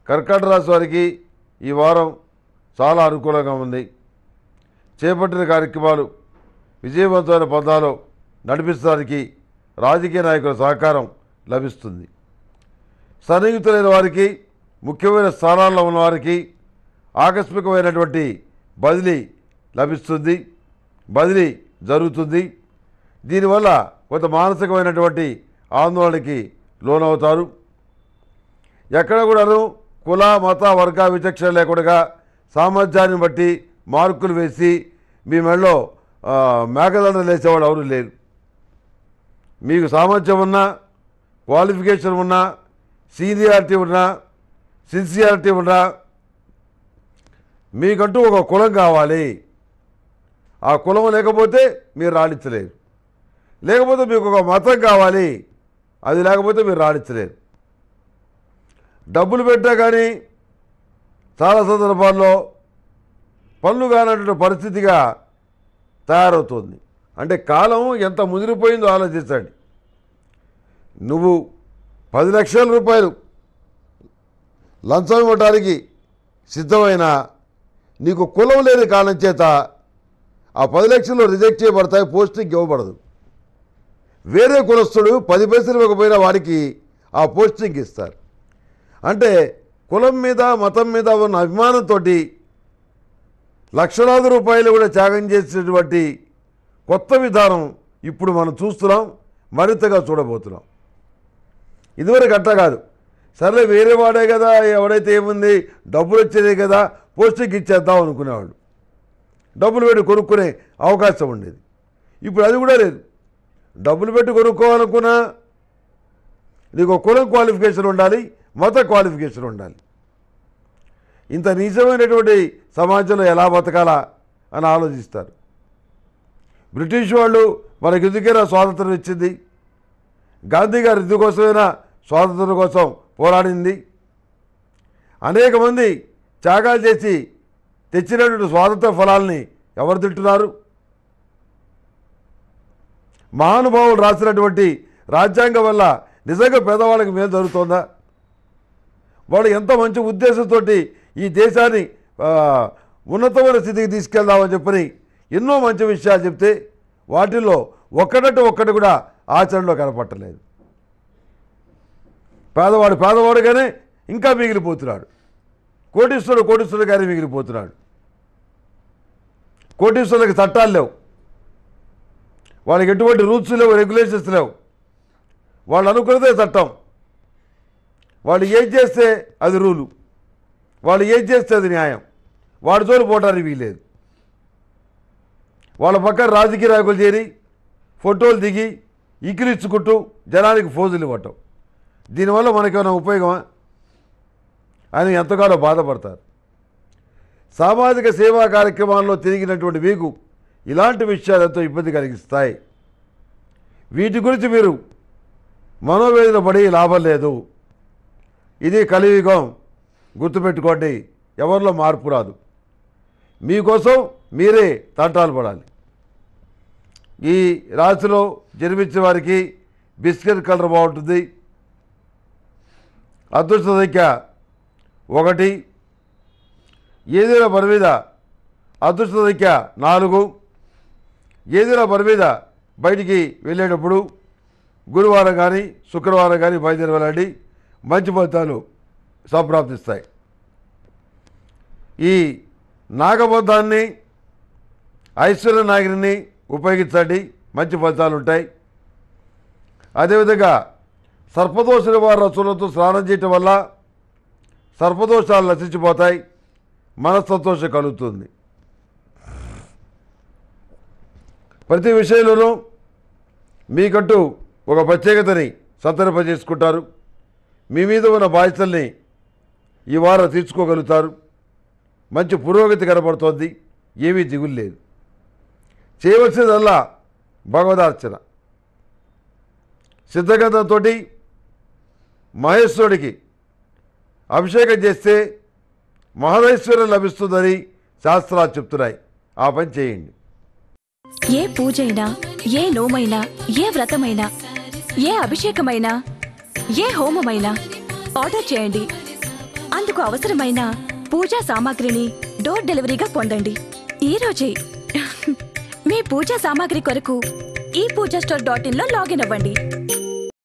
కర్కాటక రాశి వారికి ఈ వారం చాలా అనుకూలంగా ఉంది చేపట్టిన కార్యక్రమాలు విజయవంతమైన పదాలు నడిపించడానికి రాజకీయ నాయకుల సహకారం లభిస్తుంది సన్నిహితులైన వారికి ముఖ్యమైన స్థానాల్లో ఉన్న వారికి ఆకస్మికమైనటువంటి బదిలీ లభిస్తుంది బదిలీ జరుగుతుంది దీనివల్ల కొంత మానసికమైనటువంటి ఆందోళనకి లోనవుతారు ఎక్కడ కూడాను కుల మత వర్గ విచక్షణ లేకుండా సామర్థ్యాన్ని బట్టి మార్కులు వేసి మీ మెడలో ఆ, మేకదండలు వేసేవాడు ఎవరు లేరు మీకు సామర్థ్యం ఉన్నా క్వాలిఫికేషన్ ఉన్నా సీనియారిటీ ఉన్నా సిన్సియారిటీ ఉన్నా మీకంటూ ఒక కులం కావాలి ఆ కులం లేకపోతే మీరు రాణించలేరు లేకపోతే మీకు ఒక మతం కావాలి అది లేకపోతే మీరు రాణించలేరు డబ్బులు పెట్టా కానీ చాలా సందర్భాల్లో పనులు కానటువంటి పరిస్థితిగా తయారవుతుంది అంటే కాలం ఎంత ముదిరిపోయిందో ఆలోచించండి నువ్వు పది లక్షల రూపాయలు లంచం ఇవ్వడానికి సిద్ధమైన నీకు కులం లేని కారణం చేత ఆ పది లక్షలు రిజెక్ట్ చేయబడతాయి పోస్టింగ్ ఇవ్వబడదు వేరే కులస్తుడు పది పైసలు ఇవ్వకపోయినా వారికి ఆ పోస్టింగ్ ఇస్తారు అంటే కులం మీద మతం మీద ఉన్న అభిమానంతో లక్షలాది రూపాయలు కూడా త్యాగం చేసినటువంటి కొత్త విధానం ఇప్పుడు మనం చూస్తున్నాం మరింతగా చూడబోతున్నాం ఇదివరకు అట్ట కాదు సర్లే వేరే వాడే కదా ఎవడైతే ఏముంది డబ్బులు వచ్చేదే కదా పోస్టింగ్ ఇచ్చేద్దాం అనుకునేవాడు డబ్బులు పెట్టి కొనుక్కునే అవకాశం ఉండేది ఇప్పుడు అది కూడా లేదు డబ్బులు పెట్టి కొనుక్కోవాలనుకున్నా నీకు ఒక కులం క్వాలిఫికేషన్ ఉండాలి మత క్వాలిఫికేషన్ ఉండాలి ఇంత నీచమైనటువంటి సమాజంలో ఎలా బతకాలా అని ఆలోచిస్తారు బ్రిటిష్ వాళ్ళు మనకి ఎందుకైనా స్వాతంత్రం ఇచ్చింది గాంధీ గారు ఇందుకోసమైనా స్వాతంత్రం కోసం పోరాడింది అనేక మంది త్యాగాలు చేసి తెచ్చినటువంటి స్వాతంత్ర ఫలాల్ని ఎవరు తింటున్నారు మహానుభావులు రాసినటువంటి రాజ్యాంగం వల్ల నిజంగా పేదవాళ్ళకి మేలు జరుగుతుందా వాళ్ళు ఎంత మంచి ఉద్దేశంతో ఈ దేశాన్ని ఆ, ఉన్నతమైన స్థితికి తీసుకెళ్దామని చెప్పని ఎన్నో మంచి విషయాలు చెప్తే వాటిల్లో ఒక్కటంటే ఒక్కటి కూడా ఆచరణలో కనపట్టలేదు పేదవాడు పేదవాడుగానే ఇంకా మిగిలిపోతున్నాడు కోటీశ్వరుడు కోటీశ్వరుడుగానే మిగిలిపోతున్నాడు కోటీశ్వరులకు చట్టాలు లేవు వాళ్ళకి ఎటువంటి రూల్స్ లేవు రెగ్యులేషన్స్ లేవు వాళ్ళు అనుకున్నదే చట్టం వాళ్ళు ఏం చేస్తే అది రూలు వాళ్ళు ఏం చేస్తే అది న్యాయం వాడి జోలు పోవడానికి వీలేదు వాళ్ళ పక్కన రాజకీయ నాయకులు చేరి ఫోటోలు దిగి ఇకిలిచ్చుకుంటూ జనానికి ఫోజులు ఇవ్వటం దీనివల్ల మనకేమైనా ఉపయోగమా అని ఎంతగానో బాధపడతారు సామాజిక సేవా కార్యక్రమాల్లో తిరిగినటువంటి మీకు ఇలాంటి విషయాలు ఎంతో ఇబ్బంది కలిగిస్తాయి వీటి గురించి మీరు మనోవేదన పడి లాభం లేదు ఇది కలియుగం గుర్తుపెట్టుకోండి ఎవరిలో మార్పు రాదు మీకోసం మీరే తంటాలు పడాలి ఈ రాశిలో జన్మించిన వారికి బిస్కెట్ కలర్ బాగుంటుంది అదృష్ట సంఖ్య ఒకటి ఏదైనా పని మీద అదృష్ట సంఖ్య నాలుగు ఏదైనా పని మీద బయటికి వెళ్ళేటప్పుడు గురువారం కానీ శుక్రవారం కానీ బయలుదేరి వెళ్ళండి మంచి ఫలితాలు సంప్రాప్తిస్తాయి ఈ నాగబద్ధాన్ని ఐశ్వర్య నాగిని ఉపయోగించండి మంచి ఫలితాలు ఉంటాయి అదేవిధంగా సర్పదోష నివారణ చూలతో స్నానం చేయటం వల్ల సర్పదోషాలు నశించిపోతాయి మనస్సంతోషం కలుగుతుంది ప్రతి విషయంలోనూ మీకంటూ ఒక ప్రత్యేకతని సంతరింపజేసుకుంటారు మీ మీద ఉన్న బాధ్యతల్ని ఈ వారం తీర్చుకోగలుగుతారు మంచి పురోగతి కనబడుతోంది ఏమీ దిగులు లేదు చేయవలసిందల్లా భగవదార్చన సిద్ధగంధంతో మహేశ్వరుడికి అభిషేకం చేస్తే మహదైశ్వర్యం లభిస్తుందని శాస్త్రాలు చెప్తున్నాయి ఆ పని చేయండి ఏ పూజైనా ఏ నోమైనా ఏ వ్రతమైనా ఏ అభిషేకమైనా ఏ హోమమైనా ఆర్డర్ చేయండి అందుకు అవసరమైన పూజా సామాగ్రిని డోర్ డెలివరీగా పొందండి ఈ రోజే మీ పూజా సామాగ్రి కొరకు ఈ పూజా స్టోర్ డాట్ ఇన్ లో లాగిన్ అవ్వండి